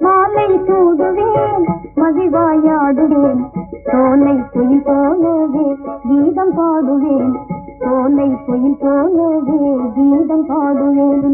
மாலை சூடுவேன் மகிழ்வாயாடுவேன் சோலை குயில் போலவே கீதம் பாடுவேன் சோலை குயில் போலவே கீதம் பாடுவேன்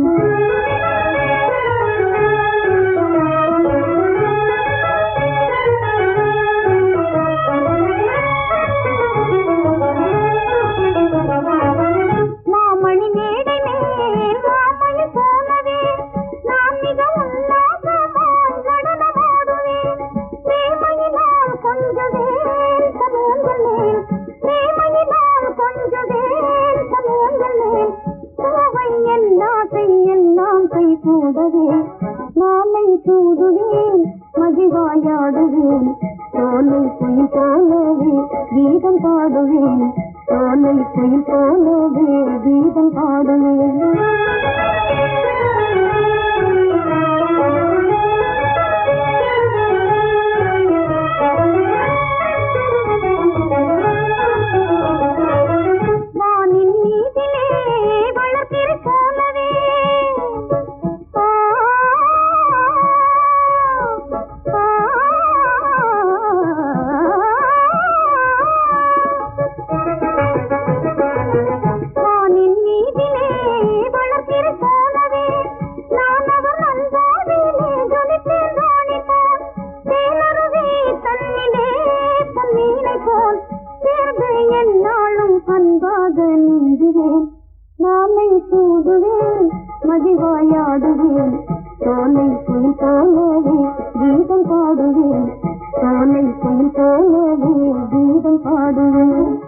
மாமணி மேடை மேல் மாமணி போலவே நான் மிக உல்லாசமாய் நடனமாடுவேன் பிரேமையினால் கொஞ்சுவேன் சமூகங்கள் மேல் பிரேமையினால் கொஞ்சுவேன் சமூகங்கள் மேல் கோவை என் ஆசை எல்லாம் கை கூடவே மாலை சூடுவேன் மகிழ்வாயாடுவேன் சோலை குயில் போலவே கீதம் பாடுவேன் சோலை குயில் போலவே கீதம் பாடுவேன் வானின் மீதிலே வளர்த்திரு போலவே ஆ, ஆ, வானின் மீதிலே வளர்த்திரு போலவே நான் அவர் நண்பாவிலே ஜொலித்தேன் ராணி போல் தேனருவி தன்னிலே பொன்மீனை போல் சேர்ந்து என்னாலும் அன்பாக நீந்துவேன் நாளை சூடுவேன் மகிழ்வாயாடுவேன் சோலை குயில் போலவே கீதம் பாடுவேன் சோலை குயில் போலவே கீதம் பாடுவேன்